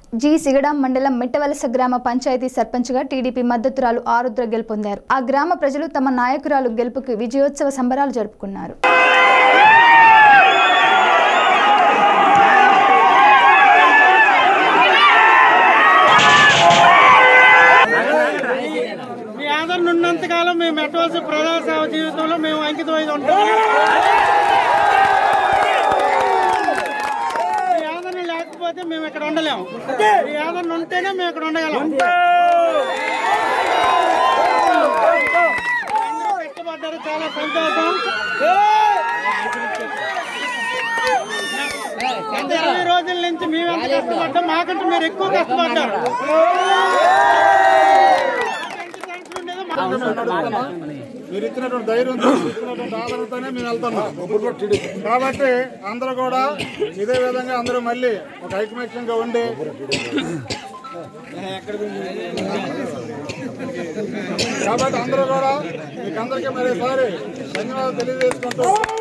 G సిగడాం మండలం మిట్టవలస గ్రామ పంచాయతీ సర్పంచ్గా టీడీపీ మద్దతురాలు ఆరుద్ర గెలుపొందారు ఆ గ్రామ ప్రజలు తమ నాయకురాలు గెలుపుకి విజయోత్సవ సంబరాలు జరుపుకున్నారు మీ ఆదరణ ఉన్నంత కాలం మేము పెట్టవలసిన ప్రజాసేవ జీవితంలో మేము అంకితమై ఉంటాం మీ ఆదరణ లేకపోతే మేము ఇక్కడ ఉండలేము మీ ఆదరణ ఉంటేనే మేము ఇక్కడ ఉండగలం అందరూ కష్టపడ్డారు చాలా సంతోషం గత ఇరవై రోజుల నుంచి మేము ఎంత కష్టపడ్డాం మాకంటే మీరు ఎక్కువ కష్టపడ్డారు మీరు ఇచ్చినటువంటి ధైర్యం ఇచ్చినటువంటి ఆదరణతోనే మేము వెళ్తున్నాం కాబట్టి అందరూ కూడా ఇదే విధంగా అందరూ మళ్ళీ ఒక ఐకమత్యంగా ఉండి కాబట్టి అందరూ కూడా మీకు అందరికీ మరోసారి ధన్యవాదాలు తెలియజేసుకుంటూ